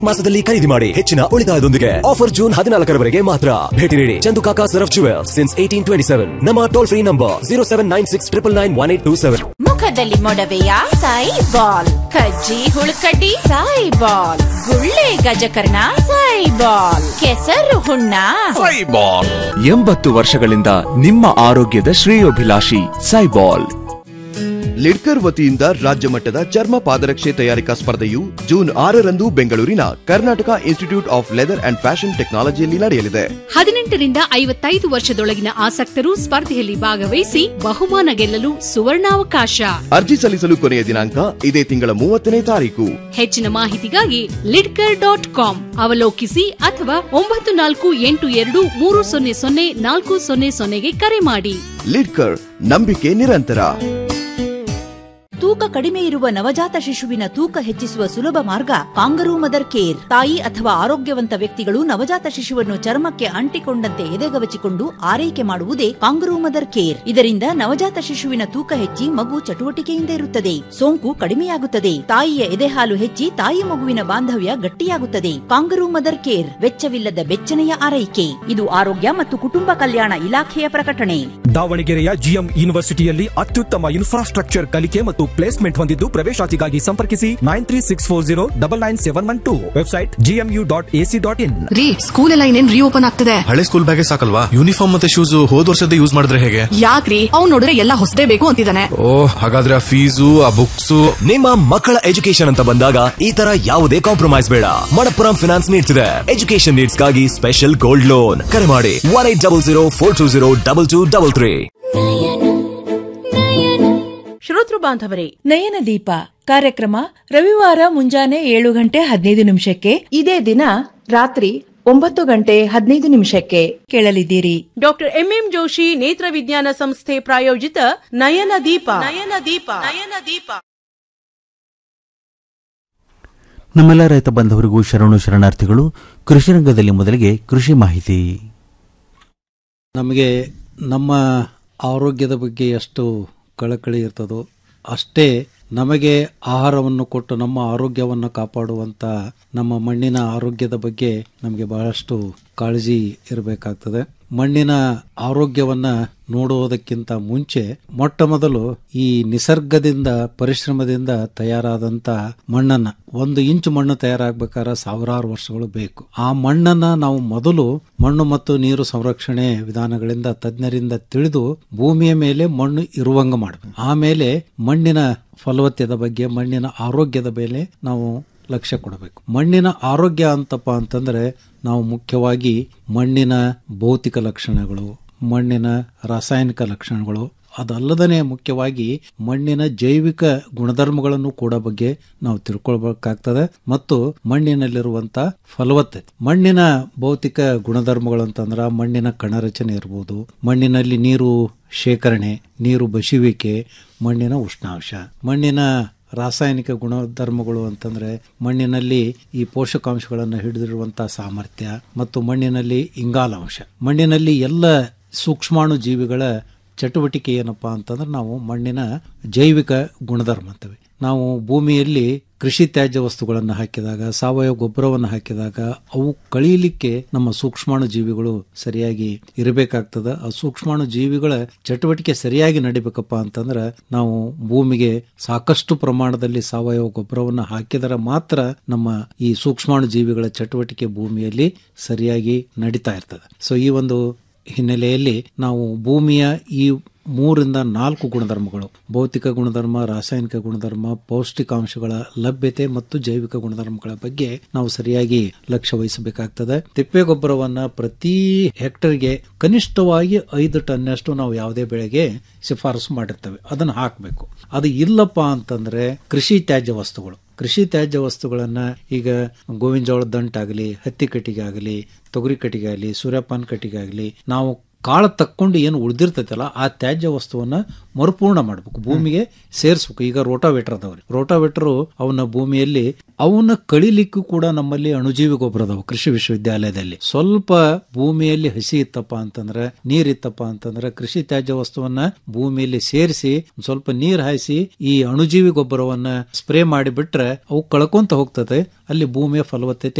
ಮಾಸದಲ್ಲಿ ಖರೀದಿ ಮಾಡಿ ಹೆಚ್ಚಿನ ಉಳಿತಾಯದೊಂದಿಗೆ ಆಫರ್ ಜೂನ್ ಹದಿನಾಲ್ಕರವರೆಗೆ ಮಾತ್ರ ಭೇಟಿ ನೀಡಿ Chandukaka Saraf jewel since eighteen twenty seven ನಮ್ಮ toll free number zero seven nine six triple nine one eight two seven ಮುಖದಲ್ಲಿ ಮೊಡವೆಯ ಸಾಯಿ ಬಾಲ್ ಕಜ್ಜಿ ಹುಳುಕಡ್ಡಿ ಸಾಯಿ ಬಾಲ್ ಗುಳ್ಳೆ ಗಜಕರ್ಣ ಸಾಯಿ ಬಾಲ್ ಕೆಸರು ಹುಣ್ಣ ಎಂಬತ್ತು ವರ್ಷಗಳಿಂದ ನಿಮ್ಮ ಆರೋಗ್ಯದ ಶ್ರೇಯೋಭಿಲಾಷಿ ಸೈಬಾಲ್ ಲಿಡ್ಕರ್ ವತಿಯಿಂದ ರಾಜ್ಯ ಮಟ್ಟದ ಚರ್ಮ ಪಾದರಕ್ಷೆ ತಯಾರಿಕಾ ಸ್ಪರ್ಧೆಯು ಜೂನ್ ಆರರಂದು ಬೆಂಗಳೂರಿನ Karnataka institute of leather and fashion ಟೆಕ್ನಾಲಜಿಯಲ್ಲಿ ನಡೆಯಲಿದೆ ಹದಿನೆಂಟರಿಂದ ಐವತ್ತೈದು ವರ್ಷದೊಳಗಿನ ಆಸಕ್ತರು ಸ್ಪರ್ಧೆಯಲ್ಲಿ ಭಾಗವಹಿಸಿ ಬಹುಮಾನ ಗೆಲ್ಲಲು ಸುವರ್ಣಾವಕಾಶ ಅರ್ಜಿ ಸಲ್ಲಿಸಲು ಕೊನೆಯ ದಿನಾಂಕ ಇದೇ ತಿಂಗಳ ಮೂವತ್ತನೇ ತಾರೀಕು ಹೆಚ್ಚಿನ ಮಾಹಿತಿಗಾಗಿ ಲಿಡ್ಕರ್ ಡಾಟ್ ಕಾಮ್ ಅವಲೋಕಿಸಿ ಅಥವಾ ಒಂಬತ್ತು ನಾಲ್ಕು ಎಂಟು ಎರಡು ಮೂರು ಸೊನ್ನೆ ಸೊನ್ನೆ ನಾಲ್ಕು ಸೊನ್ನೆ ಸೊನ್ನೆಗೆ ಕರೆ ಮಾಡಿ ಲಿಡ್ಕರ್ ನಂಬಿಕೆ ನಿರಂತರ ತೂಕ ಕಡಿಮೆ ಇರುವ ನವಜಾತ ಶಿಶುವಿನ ತೂಕ ಹೆಚ್ಚಿಸುವ ಸುಲಭ ಮಾರ್ಗ ಕಾಂಗರೂ ಮದರ್ ಕೇರ್ ತಾಯಿ ಅಥವಾ ಆರೋಗ್ಯವಂತ ವ್ಯಕ್ತಿಗಳು ನವಜಾತ ಶಿಶುವನ್ನು ಚರ್ಮಕ್ಕೆ ಅಂಟಿಕೊಂಡಂತೆ ಎದೆಗವಚಿಕೊಂಡು ಆರೈಕೆ ಮಾಡುವುದೇ ಕಾಂಗರೂ ಮದರ್ ಕೇರ್ ಇದರಿಂದ ನವಜಾತ ಶಿಶುವಿನ ತೂಕ ಹೆಚ್ಚಿ ಮಗು ಚಟುವಟಿಕೆಯಿಂದ ಇರುತ್ತದೆ ಸೋಂಕು ಕಡಿಮೆಯಾಗುತ್ತದೆ ತಾಯಿಯ ಎದೆಹಾಲು ಹೆಚ್ಚಿ ತಾಯಿ ಮಗುವಿನ ಬಾಂಧವ್ಯ ಗಟ್ಟಿಯಾಗುತ್ತದೆ ಕಾಂಗರೂ ಮದರ್ ಕೇರ್ ವೆಚ್ಚವಿಲ್ಲದ ಬೆಚ್ಚನೆಯ ಆರೈಕೆ ಇದು ಆರೋಗ್ಯ ಮತ್ತು ಕುಟುಂಬ ಕಲ್ಯಾಣ ಇಲಾಖೆಯ ಪ್ರಕಟಣೆ ದಾವಣಗೆರೆಯ ಜಿಎಂ ಯೂನಿವರ್ಸಿಟಿಯಲ್ಲಿ ಅತ್ಯುತ್ತಮ ಇನ್ಫ್ರಾಸ್ಟ್ರಕ್ಚರ್ ಕಲಿಕೆ ಮತ್ತು ಪ್ಲೇಸ್ಮೆಂಟ್ ಹೊಂದಿದ್ದು ಪ್ರವೇಶಾತಿಗಾಗಿ ಸಂಪರ್ಕಿಸಿ nine three six four zero double nine seven one two website GMU dot AC dot in ರೀ ಸ್ಕೂಲ್ ಎಲ್ಲ ಇನ್ನೇನ್ ರೀಓಪನ್ ಆಗ್ತದೆ ಹಳೆ ಸ್ಕೂಲ್ ಬ್ಯಾಗೆ ಸಾಕಲ್ವಾ ಯೂನಿಫಾರ್ಮ್ ಮತ್ತೆ ಶೂಸ್ ಹೋದ್ ವರ್ಷದ ಯೂಸ್ ಮಾಡಿದ್ರೆ ಹೇಗೆ ಯಾಕ್ರಿ ಅವ್ನ್ ನೋಡಿದ್ರೆ ಎಲ್ಲ ಹೊಸದೇ ಬೇಕು ಅಂತಿದ್ದಾನೆ ಓ ಹಾಗಾದ್ರೆ ಆ ಫೀಸು ಆ ಬುಕ್ಸ್ ನಿಮ್ಮ ಮಕ್ಕಳ ಎಜುಕೇಶನ್ ಅಂತ ಬಂದಾಗ ಈ ತರ ಯಾವುದೇ ಕಾಂಪ್ರಮೈಸ್ ಬೇಡ ಮಣಪ್ಪುರಂ ಫಿನಾನ್ಸ್ ನೀಡ್ಸ್ ಇದೆ ಎಜುಕೇಶನ್ ನೀಡ್ಸ್ ಗಾಗಿ ಸ್ಪೆಷಲ್ ಗೋಲ್ಡ್ ಲೋನ್ ಕರೆ ಮಾಡಿ one eight double zero four two zero double two double three ಶ್ರೋತೃ ಬಾಂಧವರೇ ನಯನ ದೀಪ ಕಾರ್ಯಕ್ರಮ ರವಿವಾರ ಮುಂಜಾನೆ ಏಳು ಗಂಟೆ ಹದಿನೈದು ನಿಮಿಷಕ್ಕೆ ಇದೇ ದಿನ ರಾತ್ರಿ ಒಂಬತ್ತು ಗಂಟೆ ಹದಿನೈದು ನಿಮಿಷಕ್ಕೆ ಕೇಳಲಿದ್ದೀರಿ ಡಾಕ್ಟರ್ ಎಂಎಂ ಜೋಶಿ ನೇತ್ರ ವಿಜ್ಞಾನ ಸಂಸ್ಥೆ ಪ್ರಾಯೋಜಿತ ನಯನ ದೀಪ ನಯನ ದೀಪ ನಯನ ದೀಪ ನಮ್ಮೆಲ್ಲ ರೈತ ಬಾಂಧವರಿಗೂ ಶರಣು ಶರಣಾರ್ಥಿಗಳು ಕೃಷಿ ರಂಗದಲ್ಲಿ ಮೊದಲಿಗೆ ಕೃಷಿ ಮಾಹಿತಿ ನಮಗೆ ನಮ್ಮ ಆರೋಗ್ಯದ ಬಗ್ಗೆ ಎಷ್ಟು ಕಳಕಳಿ ಇರ್ತದೋ ಅಷ್ಟೇ ನಮಗೆ ಆಹಾರವನ್ನು ಕೊಟ್ಟು ನಮ್ಮ ಆರೋಗ್ಯವನ್ನು ಕಾಪಾಡುವಂತ ನಮ್ಮ ಮಣ್ಣಿನ ಆರೋಗ್ಯದ ಬಗ್ಗೆ ನಮಗೆ ಬಹಳಷ್ಟು ಕಾಳಜಿ ಇರಬೇಕಾಗ್ತದೆ ಮಣ್ಣಿನ ಆರೋಗ್ಯವನ್ನ ನೋಡುವುದಕ್ಕಿಂತ ಮುಂಚೆ ಮೊಟ್ಟ ಮೊದಲು ಈ ನಿಸರ್ಗದಿಂದ ಪರಿಶ್ರಮದಿಂದ ತಯಾರಾದಂತ ಮಣ್ಣನ್ನ ಒಂದು ಇಂಚು ಮಣ್ಣು ತಯಾರಾಗಬೇಕಾದ್ರೆ ಸಾವಿರಾರು ವರ್ಷಗಳು ಬೇಕು ಆ ಮಣ್ಣನ್ನ ನಾವು ಮೊದಲು ಮಣ್ಣು ಮತ್ತು ನೀರು ಸಂರಕ್ಷಣೆ ವಿಧಾನಗಳಿಂದ ತಜ್ಞರಿಂದ ತಿಳಿದು ಭೂಮಿಯ ಮೇಲೆ ಮಣ್ಣು ಇರುವಂಗ ಮಾಡಬೇಕು ಆಮೇಲೆ ಮಣ್ಣಿನ ಫಲವತ್ತದ ಬಗ್ಗೆ ಮಣ್ಣಿನ ಆರೋಗ್ಯದ ಮೇಲೆ ನಾವು ಲಕ್ಷ್ಯ ಕೊಡಬೇಕು ಮಣ್ಣಿನ ಆರೋಗ್ಯ ಅಂತಪ್ಪ ಅಂತಂದ್ರೆ ನಾವು ಮುಖ್ಯವಾಗಿ ಮಣ್ಣಿನ ಭೌತಿಕ ಲಕ್ಷಣಗಳು ಮಣ್ಣಿನ ರಾಸಾಯನಿಕ ಲಕ್ಷಣಗಳು ಅದಲ್ಲದೇ ಮುಖ್ಯವಾಗಿ ಮಣ್ಣಿನ ಜೈವಿಕ ಗುಣಧರ್ಮಗಳನ್ನು ಕೂಡ ಬಗ್ಗೆ ನಾವು ತಿಳ್ಕೊಳ್ಬೇಕಾಗ್ತದೆ ಮತ್ತು ಮಣ್ಣಿನಲ್ಲಿರುವಂತ ಫಲವತ್ತತೆ ಮಣ್ಣಿನ ಭೌತಿಕ ಗುಣಧರ್ಮಗಳು ಅಂತಂದ್ರ ಮಣ್ಣಿನ ಕಣರಚನೆ ಇರ್ಬೋದು ಮಣ್ಣಿನಲ್ಲಿ ನೀರು ಶೇಖರಣೆ ನೀರು ಬಸಿಯುವಿಕೆ ಮಣ್ಣಿನ ಉಷ್ಣಾಂಶ ಮಣ್ಣಿನ ರಾಸಾಯನಿಕ ಗುಣಧರ್ಮಗಳು ಅಂತಂದ್ರೆ ಮಣ್ಣಿನಲ್ಲಿ ಈ ಪೋಷಕಾಂಶಗಳನ್ನು ಹಿಡಿದಿರುವಂತಹ ಸಾಮರ್ಥ್ಯ ಮತ್ತು ಮಣ್ಣಿನಲ್ಲಿ ಇಂಗಾಲಾಂಶ ಮಣ್ಣಿನಲ್ಲಿ ಎಲ್ಲ ಸೂಕ್ಷ್ಮಾಣು ಜೀವಿಗಳ ಚಟುವಟಿಕೆ ಏನಪ್ಪಾ ಅಂತಂದ್ರೆ ನಾವು ಮಣ್ಣಿನ ಜೈವಿಕ ಗುಣಧರ್ಮ ಅಂತೇವೆ ನಾವು ಭೂಮಿಯಲ್ಲಿ ಕೃಷಿ ತ್ಯಾಜ್ಯ ವಸ್ತುಗಳನ್ನು ಹಾಕಿದಾಗ ಸಾವಯವ ಗೊಬ್ಬರವನ್ನು ಹಾಕಿದಾಗ ಅವು ಕಳೀಲಿಕ್ಕೆ ನಮ್ಮ ಸೂಕ್ಷ್ಮಾಣು ಜೀವಿಗಳು ಸರಿಯಾಗಿ ಇರಬೇಕಾಗ್ತದ ಆ ಸೂಕ್ಷ್ಮಾಣು ಜೀವಿಗಳ ಚಟುವಟಿಕೆ ಸರಿಯಾಗಿ ನಡಿಬೇಕಪ್ಪ ಅಂತಂದ್ರೆ ನಾವು ಭೂಮಿಗೆ ಸಾಕಷ್ಟು ಪ್ರಮಾಣದಲ್ಲಿ ಸಾವಯವ ಗೊಬ್ಬರವನ್ನು ಹಾಕಿದರೆ ಮಾತ್ರ ನಮ್ಮ ಈ ಸೂಕ್ಷ್ಮಾಣು ಜೀವಿಗಳ ಚಟುವಟಿಕೆ ಭೂಮಿಯಲ್ಲಿ ಸರಿಯಾಗಿ ನಡೀತಾ ಇರ್ತದೆ ಸೊ ಈ ಒಂದು ಹಿನ್ನೆಲೆಯಲ್ಲಿ ನಾವು ಭೂಮಿಯ ಈ ಮೂರಿಂದ ನಾಲ್ಕು ಗುಣಧರ್ಮಗಳು ಭೌತಿಕ ಗುಣಧರ್ಮ ರಾಸಾಯನಿಕ ಗುಣಧರ್ಮ ಪೌಷ್ಟಿಕಾಂಶಗಳ ಲಭ್ಯತೆ ಮತ್ತು ಜೈವಿಕ ಗುಣಧರ್ಮಗಳ ಬಗ್ಗೆ ನಾವು ಸರಿಯಾಗಿ ಲಕ್ಷ್ಯ ವಹಿಸಬೇಕಾಗ್ತದೆ ತಿಪ್ಪೆ ಗೊಬ್ಬರವನ್ನ ಪ್ರತಿ ಹೆಕ್ಟರ್ಗೆ ಕನಿಷ್ಠವಾಗಿ ಐದು ಟನ್ನಷ್ಟು ನಾವು ಯಾವುದೇ ಬೆಳೆಗೆ ಶಿಫಾರಸು ಮಾಡಿರ್ತೇವೆ ಅದನ್ನು ಹಾಕಬೇಕು ಅದು ಇಲ್ಲಪ್ಪ ಅಂತಂದ್ರೆ ಕೃಷಿ ತ್ಯಾಜ್ಯ ವಸ್ತುಗಳು ಕೃಷಿ ತ್ಯಾಜ್ಯ ವಸ್ತುಗಳನ್ನ ಈಗ ಗೋವಿನ ಜೋಳದ ದಂಟಾಗಲಿ ಹತ್ತಿ ಕಟ್ಟಿಗೆ ಆಗಲಿ ತೊಗರಿ ಕಟ್ಟಿಗೆ ಆಗಲಿ ಸೂರ್ಯಪಾನ ಕಟ್ಟಿಗೆ ಆಗಲಿ ನಾವು ಕಾಳು ತಕ್ಕೊಂಡು ಏನು ಉಳಿದಿರ್ತೈತಲ್ಲ ಆ ತ್ಯಾಜ್ಯ ವಸ್ತುವನ್ನ ಮರುಪೂರ್ಣ ಮಾಡಬೇಕು ಭೂಮಿಗೆ ಸೇರಿಸ್ಬೇಕು ಈಗ ರೋಟಾವೇಟರ್ ಅದಾವ್ರಿ ರೋಟಾವೇಟರ್ ಅವನ ಭೂಮಿಯಲ್ಲಿ ಅವನ್ನ ಕಳಿಲಿಕ್ಕೂ ಕೂಡ ನಮ್ಮಲ್ಲಿ ಅಣುಜೀವಿ ಗೊಬ್ಬರ ಅದಾವ ಕೃಷಿ ವಿಶ್ವವಿದ್ಯಾಲಯದಲ್ಲಿ ಸ್ವಲ್ಪ ಭೂಮಿಯಲ್ಲಿ ಹಸಿ ಇತ್ತಪ್ಪ ಅಂತಂದ್ರೆ ನೀರ್ ಇತ್ತಪ್ಪ ಅಂತಂದ್ರೆ ಕೃಷಿ ತ್ಯಾಜ್ಯ ವಸ್ತುವನ್ನ ಭೂಮಿಯಲ್ಲಿ ಸೇರಿಸಿ ಒಂದ್ ಸ್ವಲ್ಪ ನೀರ್ ಹಾಯಿಸಿ ಈ ಅಣುಜೀವಿ ಗೊಬ್ಬರವನ್ನ ಸ್ಪ್ರೇ ಮಾಡಿಬಿಟ್ರೆ ಅವು ಕಳ್ಕೊಂತ ಹೋಗ್ತದೆ ಅಲ್ಲಿ ಭೂಮಿಯ ಫಲವತ್ತತೆ